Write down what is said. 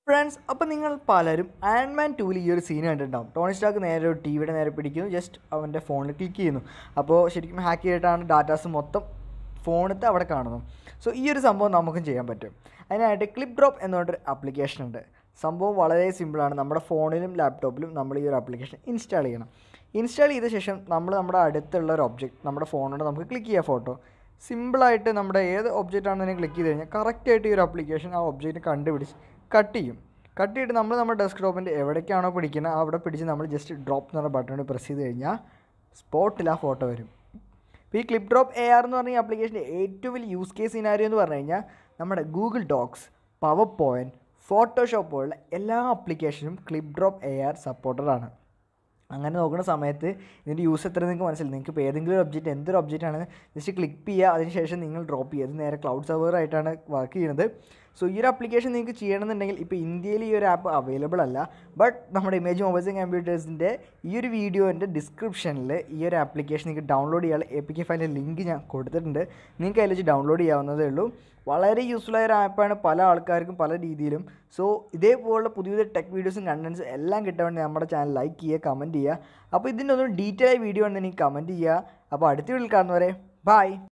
friends അപ്പോൾ നിങ്ങൾ പലരും ആൻഡ്മാൻ ടൂവിൽ ഈ ഒരു സീൻ കണ്ടിട്ടുണ്ടാവും ടോണി സ്റ്റാക്ക് നേരെ ഒരു ടി വിയുടെ നേരെ പിടിക്കുന്നു ജസ്റ്റ് അവൻ്റെ ഫോണിൽ ക്ലിക്ക് ചെയ്യുന്നു അപ്പോൾ ശരിക്കും ഹാക്ക് ചെയ്തിട്ടാണ് ഡാറ്റാസ് മൊത്തം ഫോണിലത്തെ അവിടെ കാണുന്നു സോ ഈ ഒരു സംഭവം നമുക്കും ചെയ്യാൻ പറ്റും അതിനായിട്ട് ക്ലിപ്പ് ഡ്രോപ്പ് എന്ന് പറഞ്ഞൊരു ആപ്ലിക്കേഷൻ ഉണ്ട് സംഭവം വളരെ സിമ്പിളാണ് നമ്മുടെ ഫോണിലും ലാപ്ടോപ്പിലും നമ്മൾ ഈ ഒരു ആപ്ലിക്കേഷൻ ഇൻസ്റ്റാൾ ചെയ്യണം ഇൻസ്റ്റാൾ ചെയ്ത ശേഷം നമ്മൾ നമ്മുടെ അടുത്തുള്ള ഒരു ഒബ്ജക്റ്റ് നമ്മുടെ ഫോണോട് നമുക്ക് ക്ലിക്ക് ചെയ്യാം ഫോട്ടോ സിമ്പിളായിട്ട് നമ്മുടെ ഏത് ഒബ്ജക്റ്റ് ആണെന്ന് ക്ലിക്ക് ചെയ്ത് കഴിഞ്ഞാൽ കറക്റ്റായിട്ട് ഈ ഒരു ആപ്ലിക്കേഷൻ ആ ഒബ്ജക്റ്റ് കണ്ടുപിടിച്ച് കട്ട് ചെയ്യും കട്ട് ചെയ്തിട്ട് നമ്മൾ നമ്മുടെ ഡെസ്ക്ടോപ്പിൻ്റെ എവിടേക്കാണോ പിടിക്കുന്നത് അവിടെ പിടിച്ച് നമ്മൾ ജസ്റ്റ് ഡ്രോപ്പ് എന്ന് പറഞ്ഞ ബട്ടൺ പ്രസ് ചെയ്ത് കഴിഞ്ഞാൽ സ്പോട്ടിൽ ആ ഫോട്ടോ വരും ഇപ്പോൾ ഈ ക്ലിപ്പ് ഡ്രോപ്പ് എ ആർ എന്ന് പറഞ്ഞ ഈ ആപ്ലിക്കേഷൻ്റെ ഏറ്റവും വലിയ യൂസ് കേസ് സിനാരിയോ എന്ന് പറഞ്ഞു കഴിഞ്ഞാൽ നമ്മുടെ Google Docs PowerPoint Photoshop പോലുള്ള എല്ലാ ആപ്ലിക്കേഷനും clip drop A R supported ആണ് അങ്ങനെ നോക്കുന്ന സമയത്ത് ഇതിൻ്റെ യൂസ് എത്ര നിങ്ങൾക്ക് മനസ്സിലായി നിങ്ങൾക്ക് ഇപ്പോൾ ഏതെങ്കിലും ഒരു ഒബ്ജക്റ്റ് എന്തൊരു ഒബ്ജക്റ്റ് ആണ് ജസ്റ്റ് ക്ലിക്ക് ചെയ്യുക അതിനുശേഷം നിങ്ങൾ ഡ്രോപ്പ് ചെയ്യുക ഇത് നേരെ ക്ലൗഡ് സെർവർ ആയിട്ടാണ് വർക്ക് ചെയ്യുന്നത് സോ ഈ ഒരു ആപ്ലിക്കേഷൻ നിങ്ങൾക്ക് ചെയ്യണമെന്നുണ്ടെങ്കിൽ ഇപ്പോൾ ഇന്ത്യയിൽ ഈ ഒരു ആപ്പ് അവൈലബിൾ അല്ല ബട്ട് നമ്മുടെ ഇമേജ് മൊബൈൽസ് ആൻഡ് കമ്പ്യൂട്ടേഴ്സിൻ്റെ ഈ ഒരു വീഡിയോൻ്റെ ഡിസ്ക്രിപ്ഷനിൽ ഈ ഒരു ആപ്ലിക്കേഷൻ നിങ്ങൾക്ക് ഡൗൺലോഡ് ചെയ്യാനുള്ള എ പി കെ ഫയലിൻ്റെ ലിങ്ക് ഞാൻ കൊടുത്തിട്ടുണ്ട് നിങ്ങൾക്ക് അതിൽ വെച്ച് ഡൗൺലോഡ് ചെയ്യാവുന്നതേ ഉള്ളൂ വളരെ യൂസ്ഫുൾ ആയ ഒരു ആപ്പാണ് പല ആൾക്കാർക്കും പല രീതിയിലും സോ ഇതേപോലുള്ള പുതിയ പുതിയ ടെക് വീഡിയോസും കണ്ടൻസും എല്ലാം കിട്ടാൻ വേണ്ടി നമ്മുടെ ചാനൽ ലൈക്ക് ചെയ്യുക കമൻറ്റ് ചെയ്യുക അപ്പോൾ ഇതിൻ്റെ ഒന്നും ഡീറ്റെയിൽ ആയ വീഡിയോ ഉണ്ടെങ്കിൽ എനിക്ക് കമൻറ്റ് ചെയ്യുക അപ്പോൾ അടുത്ത വീട്ടിൽ കാണുന്നവരെ ബൈ